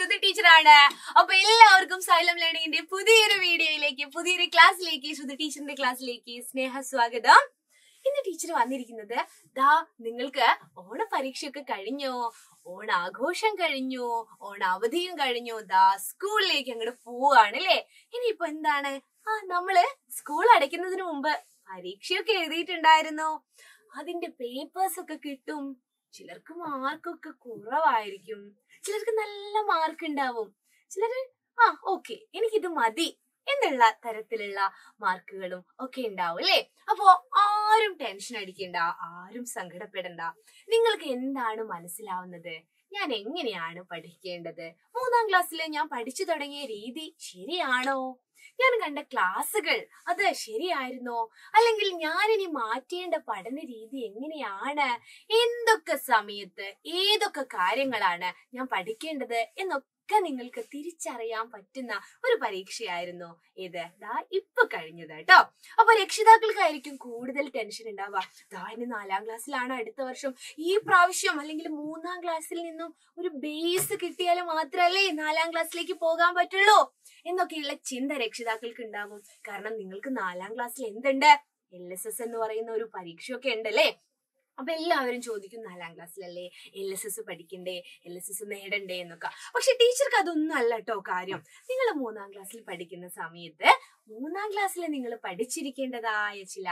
ശ്രുതി ടീച്ചറാണ് അപ്പൊ എല്ലാവർക്കും സൈലം ലേണിംഗിന്റെ പുതിയൊരു വീഡിയോയിലേക്ക് പുതിയൊരു ക്ലാസ്സിലേക്ക് ശ്രുതി ടീച്ചറിന്റെ ക്ലാസ്സിലേക്ക് സ്നേഹ സ്വാഗതം ഇന്ന് ടീച്ചർ വന്നിരിക്കുന്നത് ദാ നിങ്ങൾക്ക് ഓണ പരീക്ഷയൊക്കെ കഴിഞ്ഞോ ഓണാഘോഷം കഴിഞ്ഞു ഓണാവധിയും കഴിഞ്ഞു ദാ സ്കൂളിലേക്ക് അങ്ങോട്ട് പോവാണ് അല്ലേ ഇനിയിപ്പോ എന്താണ് ആ നമ്മള് സ്കൂൾ അടയ്ക്കുന്നതിന് മുമ്പ് പരീക്ഷയൊക്കെ എഴുതിയിട്ടുണ്ടായിരുന്നോ അതിന്റെ പേപ്പേഴ്സ് ഒക്കെ കിട്ടും ചിലർക്ക് മാർക്കൊക്കെ കുറവായിരിക്കും ചിലർക്ക് നല്ല മാർക്ക് ഉണ്ടാവും ചിലര് ആ ഓക്കെ എനിക്കിത് മതി എന്നുള്ള തരത്തിലുള്ള മാർക്കുകളും ഒക്കെ ഉണ്ടാവും അല്ലേ അപ്പോ ആരും ടെൻഷൻ അടിക്കണ്ട ആരും സങ്കടപ്പെടണ്ട നിങ്ങൾക്ക് എന്താണ് മനസ്സിലാവുന്നത് ഞാൻ എങ്ങനെയാണ് പഠിക്കേണ്ടത് മൂന്നാം ക്ലാസ്സിൽ ഞാൻ പഠിച്ചു തുടങ്ങിയ രീതി ശരിയാണോ ഞാൻ കണ്ട ക്ലാസ്സുകൾ അത് ശരിയായിരുന്നോ അല്ലെങ്കിൽ ഞാൻ ഇനി മാറ്റേണ്ട പഠന രീതി എങ്ങനെയാണ് എന്തൊക്കെ സമയത്ത് ഏതൊക്കെ കാര്യങ്ങളാണ് ഞാൻ പഠിക്കേണ്ടത് എന്നൊക്കെ നിങ്ങൾക്ക് തിരിച്ചറിയാൻ പറ്റുന്ന ഒരു പരീക്ഷയായിരുന്നു ഇത് ദാ ഇപ്പൊ കഴിഞ്ഞത് കേട്ടോ അപ്പൊ രക്ഷിതാക്കൾക്കായിരിക്കും കൂടുതൽ ടെൻഷൻ ഉണ്ടാവുക ദാ ഇനി നാലാം ക്ലാസ്സിലാണ് അടുത്ത വർഷം ഈ പ്രാവശ്യം അല്ലെങ്കിൽ മൂന്നാം ക്ലാസ്സിൽ നിന്നും ഒരു ബേസ് കിട്ടിയാൽ മാത്രമല്ലേ നാലാം ക്ലാസ്സിലേക്ക് പോകാൻ പറ്റുള്ളൂ എന്നൊക്കെയുള്ള ചിന്ത രക്ഷിതാക്കൾക്ക് ഉണ്ടാകും കാരണം നിങ്ങൾക്ക് നാലാം ക്ലാസ്സിൽ എന്തുണ്ട് എൽ എസ് എസ് എന്ന് പറയുന്ന ഒരു പരീക്ഷയൊക്കെ ഉണ്ടല്ലേ അപ്പൊ എല്ലാവരും ചോദിക്കും നാലാം ക്ലാസ്സിലല്ലേ എൽ എസ് എസ് പഠിക്കണ്ടേ എൽ എസ് എസ് നേടണ്ടേ എന്നൊക്കെ പക്ഷെ ടീച്ചർക്ക് അതൊന്നും അല്ല കേട്ടോ കാര്യം നിങ്ങൾ മൂന്നാം ക്ലാസ്സിൽ പഠിക്കുന്ന സമയത്ത് മൂന്നാം ക്ലാസ്സിൽ നിങ്ങൾ പഠിച്ചിരിക്കേണ്ടതായ ചില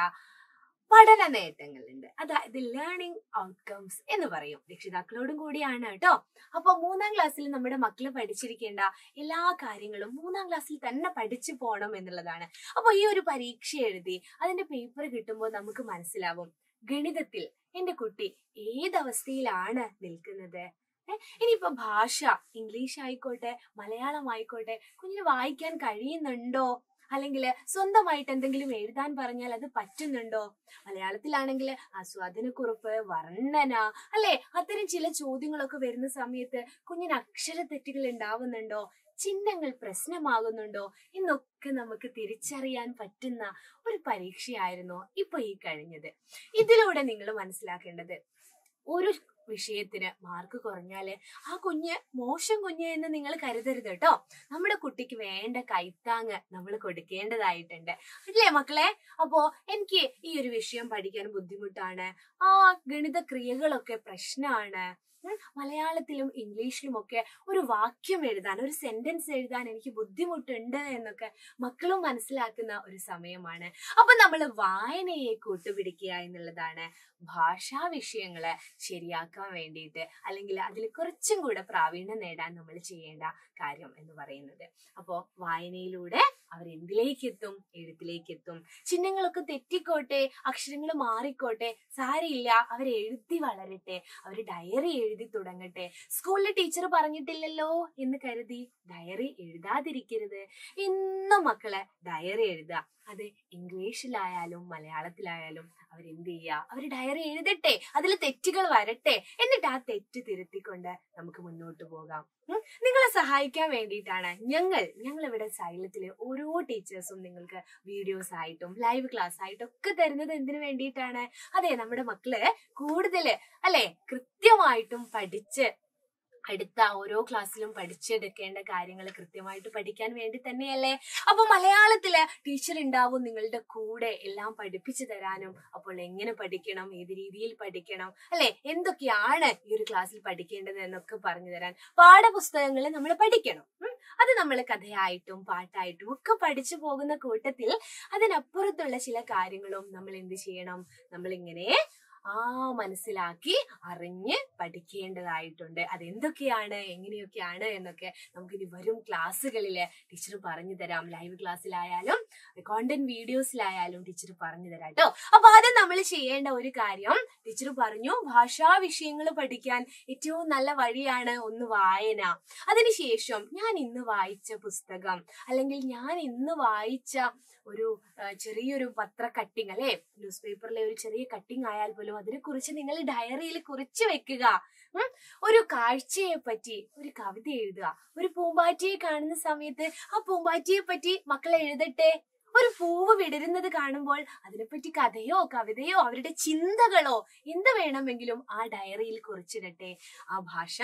പഠന നേട്ടങ്ങളുണ്ട് അതായത് ലേണിംഗ് ഔട്ട്കംസ് എന്ന് പറയും രക്ഷിതാക്കളോടും കൂടിയാണ് കേട്ടോ അപ്പൊ മൂന്നാം ക്ലാസ്സിൽ നമ്മുടെ മക്കള് പഠിച്ചിരിക്കേണ്ട എല്ലാ കാര്യങ്ങളും മൂന്നാം ക്ലാസ്സിൽ തന്നെ പഠിച്ചു പോകണം എന്നുള്ളതാണ് അപ്പൊ ഈ ഒരു പരീക്ഷ എഴുതി അതിന്റെ പേപ്പർ കിട്ടുമ്പോൾ നമുക്ക് മനസ്സിലാവും ഗണിതത്തിൽ എന്റെ കുട്ടി ഏതവസ്ഥയിലാണ് നിൽക്കുന്നത് ഏ, ഇനിയിപ്പോ ഭാഷ ഇംഗ്ലീഷ് ആയിക്കോട്ടെ മലയാളം ആയിക്കോട്ടെ കുഞ്ഞിന് വായിക്കാൻ കഴിയുന്നുണ്ടോ അല്ലെങ്കിൽ സ്വന്തമായിട്ട് എന്തെങ്കിലും എഴുതാൻ പറഞ്ഞാൽ അത് പറ്റുന്നുണ്ടോ മലയാളത്തിലാണെങ്കിൽ ആസ്വാദനക്കുറിപ്പ് വർണ്ണന അല്ലെ അത്തരം ചില ചോദ്യങ്ങളൊക്കെ വരുന്ന സമയത്ത് കുഞ്ഞിന് അക്ഷരത്തെറ്റുകൾ ഉണ്ടാവുന്നുണ്ടോ ചിഹ്നങ്ങൾ പ്രശ്നമാകുന്നുണ്ടോ എന്നൊക്കെ നമുക്ക് തിരിച്ചറിയാൻ പറ്റുന്ന ഒരു പരീക്ഷയായിരുന്നു ഇപ്പൊ ഈ കഴിഞ്ഞത് ഇതിലൂടെ നിങ്ങൾ മനസ്സിലാക്കേണ്ടത് ഒരു വിഷയത്തിന് മാർക്ക് കുറഞ്ഞാല് ആ കുഞ്ഞ് മോശം കുഞ്ഞ് എന്ന് നിങ്ങൾ കരുതരുത് കേട്ടോ നമ്മുടെ കുട്ടിക്ക് വേണ്ട കൈത്താങ് നമ്മൾ കൊടുക്കേണ്ടതായിട്ടുണ്ട് അല്ലേ മക്കളെ അപ്പോ എനിക്ക് ഈ ഒരു വിഷയം പഠിക്കാൻ ബുദ്ധിമുട്ടാണ് ആ ഗണിത ക്രിയകളൊക്കെ പ്രശ്നമാണ് ഉം, മലയാളത്തിലും ഇംഗ്ലീഷിലും ഒക്കെ ഒരു വാക്യം എഴുതാൻ ഒരു സെന്റൻസ് എഴുതാൻ എനിക്ക് ബുദ്ധിമുട്ടുണ്ട് എന്നൊക്കെ മക്കളും മനസ്സിലാക്കുന്ന ഒരു സമയമാണ് അപ്പൊ നമ്മൾ വായനയെ കൂട്ടുപിടിക്കുക എന്നുള്ളതാണ് ഭാഷാ വിഷയങ്ങള് ശരിയാക്കാൻ വേണ്ടിയിട്ട് അല്ലെങ്കിൽ അതിൽ കുറച്ചും കൂടെ പ്രാവീണ്യം നേടാൻ നമ്മൾ ചെയ്യേണ്ട കാര്യം എന്ന് പറയുന്നത് അപ്പോ വായനയിലൂടെ അവർ എന്തിലേക്ക് എത്തും എഴുത്തിലേക്ക് എത്തും ചിഹ്നങ്ങളൊക്കെ തെറ്റിക്കോട്ടെ അക്ഷരങ്ങൾ മാറിക്കോട്ടെ സാരയില്ല അവർ എഴുതി വളരട്ടെ അവർ ഡയറി എഴുതി തുടങ്ങട്ടെ സ്കൂളിലെ ടീച്ചർ പറഞ്ഞിട്ടില്ലല്ലോ എന്ന് കരുതി ഡയറി എഴുതാതിരിക്കരുത് എന്നും മക്കളെ ഡയറി എഴുതുക അത് ഇംഗ്ലീഷിലായാലും മലയാളത്തിലായാലും അവരെന്ത് ചെയ്യുക അവർ ഡയറി എഴുതട്ടെ അതിൽ തെറ്റുകൾ വരട്ടെ എന്നിട്ട് ആ തെറ്റ് തിരുത്തിക്കൊണ്ട് നമുക്ക് മുന്നോട്ട് പോകാം ഉം. നിങ്ങളെ സഹായിക്കാൻ വേണ്ടിയിട്ടാണ് ഞങ്ങൾ ഞങ്ങൾ ഇവിടെ സൈലത്തിലെ ഓരോ ടീച്ചേഴ്സും നിങ്ങൾക്ക് വീഡിയോസ് ആയിട്ടും ലൈവ് ക്ലാസ് ആയിട്ടും ഒക്കെ തരുന്നത് എന്തിനു വേണ്ടിയിട്ടാണ് അതെ നമ്മുടെ മക്കള് കൂടുതൽ അല്ലെ കൃത്യമായിട്ടും പഠിച്ച് അടുത്ത ഓരോ ക്ലാസ്സിലും പഠിച്ചെടുക്കേണ്ട കാര്യങ്ങൾ കൃത്യമായിട്ട് പഠിക്കാൻ വേണ്ടി തന്നെയല്ലേ അപ്പൊ മലയാളത്തില് ടീച്ചർ ഉണ്ടാവും നിങ്ങളുടെ കൂടെ എല്ലാം പഠിപ്പിച്ചു തരാനും അപ്പോൾ എങ്ങനെ പഠിക്കണം ഏത് രീതിയിൽ പഠിക്കണം അല്ലെ എന്തൊക്കെയാണ് ഈ ഒരു ക്ലാസ്സിൽ പഠിക്കേണ്ടത് എന്നൊക്കെ പറഞ്ഞു തരാൻ പാഠപുസ്തകങ്ങൾ നമ്മൾ പഠിക്കണം ഉം. അത് നമ്മൾ കഥയായിട്ടും പാട്ടായിട്ടും ഒക്കെ പഠിച്ചു പോകുന്ന കൂട്ടത്തിൽ അതിനപ്പുറത്തുള്ള ചില കാര്യങ്ങളും നമ്മൾ എന്ത് ചെയ്യണം നമ്മൾ ഇങ്ങനെ ആ മനസ്സിലാക്കി അറിഞ്ഞ് പഠിക്കേണ്ടതായിട്ടുണ്ട് അതെന്തൊക്കെയാണ് എങ്ങനെയൊക്കെയാണ് എന്നൊക്കെ നമുക്കിനി വരും ക്ലാസ്സുകളില് ടീച്ചർ പറഞ്ഞു തരാം ലൈവ് ക്ലാസ്സിലായാലും കോണ്ടന്റ് വീഡിയോസിലായാലും ടീച്ചർ പറഞ്ഞു തരാം കേട്ടോ അപ്പൊ അത് നമ്മൾ ചെയ്യേണ്ട ഒരു കാര്യം ടീച്ചർ പറഞ്ഞു ഭാഷാ വിഷയങ്ങൾ പഠിക്കാൻ ഏറ്റവും നല്ല വഴിയാണ് ഒന്ന് വായന അതിനുശേഷം ഞാൻ ഇന്ന് വായിച്ച പുസ്തകം അല്ലെങ്കിൽ ഞാൻ ഇന്ന് വായിച്ച ഒരു ആ, ചെറിയൊരു പത്ര കട്ടിങ് അല്ലെ ന്യൂസ് പേപ്പറിലെ ഒരു ചെറിയ കട്ടിങ് ആയാൽ പോലും അതിനെ കുറിച്ച് നിങ്ങൾ ഡയറിയിൽ കുറിച്ച് വെക്കുക ഉം. ഒരു കാഴ്ചയെ പറ്റി ഒരു കവിത എഴുതുക ഒരു പൂമ്പാറ്റയെ കാണുന്ന സമയത്ത് ആ പൂമ്പാറ്റയെ പറ്റി മക്കൾ എഴുതട്ടെ ഒരു പൂവ് വിടരുന്നത് കാണുമ്പോൾ അതിനെപ്പറ്റി കഥയോ കവിതയോ അവരുടെ ചിന്തകളോ എന്ത് വേണമെങ്കിലും ആ ഡയറിയിൽ കുറിച്ചിടട്ടെ ആ ഭാഷ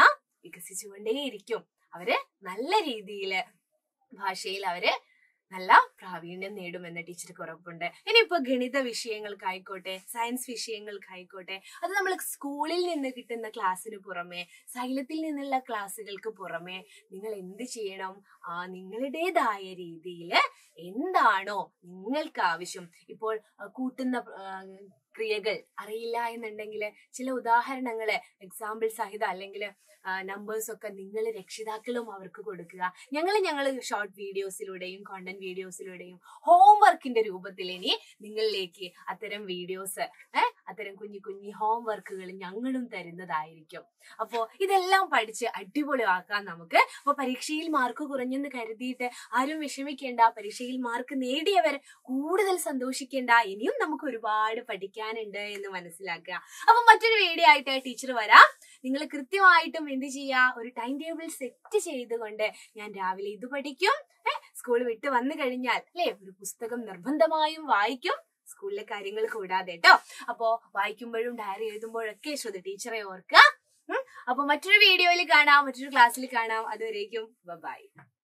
വികസിച്ചുകൊണ്ടേയിരിക്കും അവര് നല്ല രീതിയില് ഭാഷയിൽ അവര് നല്ല പ്രാവീണ്യം നേടുമെന്ന് ടീച്ചർക്ക് ഉറപ്പുണ്ട് ഇനിയിപ്പോ ഗണിത വിഷയങ്ങൾക്കായിക്കോട്ടെ സയൻസ് വിഷയങ്ങൾക്കായിക്കോട്ടെ അത് നമ്മൾ സ്കൂളിൽ നിന്ന് കിട്ടുന്ന ക്ലാസ്സിന് പുറമെ സൈലത്തിൽ നിന്നുള്ള ക്ലാസ്സുകൾക്ക് പുറമെ നിങ്ങൾ എന്ത് ചെയ്യണം ആ നിങ്ങളുടേതായ രീതിയിൽ എന്താണോ നിങ്ങൾക്ക് ആവശ്യം ഇപ്പോൾ ആ, കൂട്ടുന്ന ആ, ക്രിയകൾ അറിയില്ല എന്നുണ്ടെങ്കിൽ ചില ഉദാഹരണങ്ങള് എക്സാമ്പിൾ സഹിതം അല്ലെങ്കിൽ നമ്പേഴ്സ് ഒക്കെ നിങ്ങൾ രക്ഷിതാക്കളും അവർക്ക് കൊടുക്കുക ഞങ്ങൾ ഞങ്ങൾ ഷോർട്ട് വീഡിയോസിലൂടെയും കോണ്ടന്റ് വീഡിയോസിലൂടെയും ഹോംവർക്കിന്റെ രൂപത്തിൽ ഇനി നിങ്ങളിലേക്ക് അത്തരം വീഡിയോസ് ഏഹ് അത്തരം കുഞ്ഞു കുഞ്ഞു ഹോംവർക്കുകൾ ഞങ്ങളും തരുന്നതായിരിക്കും അപ്പോ ഇതെല്ലാം പഠിച്ച് അടിപൊളിയാക്കാം നമുക്ക് അപ്പൊ പരീക്ഷയിൽ മാർക്ക് കുറഞ്ഞെന്ന് കരുതിയിട്ട് ആരും വിഷമിക്കേണ്ട പരീക്ഷയിൽ മാർക്ക് നേടിയവർ കൂടുതൽ സന്തോഷിക്കേണ്ട ഇനിയും നമുക്ക് ഒരുപാട് പഠിക്കാനുണ്ട് എന്ന് മനസ്സിലാക്കുക അപ്പൊ മറ്റൊരു വീഡിയോ ആയിട്ട് ടീച്ചർ വരാം നിങ്ങൾ കൃത്യമായിട്ടും എന്ത് ചെയ്യുക ഒരു ടൈം ടേബിൾ സെറ്റ് ചെയ്തുകൊണ്ട് ഞാൻ രാവിലെ ഇത് പഠിക്കും സ്കൂൾ വിട്ട് വന്നു കഴിഞ്ഞാൽ അല്ലെ ഒരു പുസ്തകം നിർബന്ധമായും വായിക്കും സ്കൂളിലെ കാര്യങ്ങൾ കൂടാതെ കേട്ടോ അപ്പോ വായിക്കുമ്പോഴും ഡയറി എഴുതുമ്പോഴൊക്കെ ശ്രുതി ടീച്ചറെ ഓർക്കുക ഉം. അപ്പൊ മറ്റൊരു വീഡിയോയിൽ കാണാം മറ്റൊരു ക്ലാസ്സിൽ കാണാം അതുവരേക്കും ബൈ